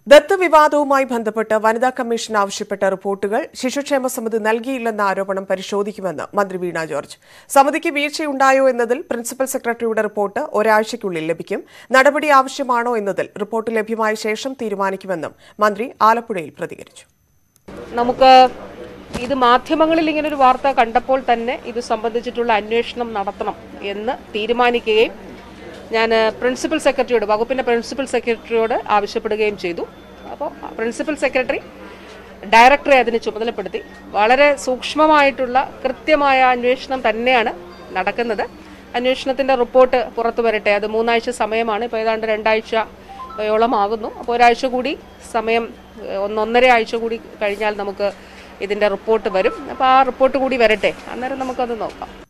ദത്ത് വിവാദവുമായി ബന്ധപ്പെട്ട് വനിതാ കമ്മീഷൻ ആവശ്യപ്പെട്ട റിപ്പോർട്ടുകൾ ശിശുക്ഷേമ സമിതി നൽകിയില്ലെന്ന ആരോപണം പരിശോധിക്കുമെന്ന് മന്ത്രി വീണ ജോർജ് സമിതിക്ക് വീഴ്ചയുണ്ടായോ എന്നതിൽ പ്രിൻസിപ്പൽ സെക്രട്ടറിയുടെ റിപ്പോർട്ട് ഒരാഴ്ചയ്ക്കുള്ളിൽ ലഭിക്കും നടപടി ആവശ്യമാണോ എന്നതിൽ റിപ്പോർട്ട് ലഭ്യമായ ശേഷം തീരുമാനിക്കുമെന്നും മന്ത്രി ആലപ്പുഴയിൽ പ്രതികരിച്ചു നമുക്ക് ഇത് മാധ്യമങ്ങളിൽ ഇങ്ങനെ ഒരു വാർത്ത കണ്ടപ്പോൾ തന്നെ ഇത് സംബന്ധിച്ചിട്ടുള്ള അന്വേഷണം നടത്തണം എന്ന് തീരുമാനിക്കുകയും ഞാൻ പ്രിൻസിപ്പൽ സെക്രട്ടറിയോട് വകുപ്പിൻ്റെ പ്രിൻസിപ്പൽ സെക്രട്ടറിയോട് ആവശ്യപ്പെടുകയും ചെയ്തു അപ്പോൾ പ്രിൻസിപ്പൽ സെക്രട്ടറി ഡയറക്ടറെ അതിന് ചുമതലപ്പെടുത്തി വളരെ സൂക്ഷ്മമായിട്ടുള്ള കൃത്യമായ അന്വേഷണം തന്നെയാണ് നടക്കുന്നത് അന്വേഷണത്തിൻ്റെ റിപ്പോർട്ട് പുറത്തു വരട്ടെ അത് മൂന്നാഴ്ച സമയമാണ് ഇപ്പോൾ ഏതാണ്ട് രണ്ടാഴ്ച യോളം ആകുന്നു അപ്പോൾ ഒരാഴ്ച കൂടി സമയം ഏഹ്, ഒന്നൊന്നര ആഴ്ച കൂടി കഴിഞ്ഞാൽ നമുക്ക് ഇതിൻ്റെ റിപ്പോർട്ട് വരും അപ്പോൾ ആ റിപ്പോർട്ട് കൂടി വരട്ടെ അന്നേരം നമുക്കത് നോക്കാം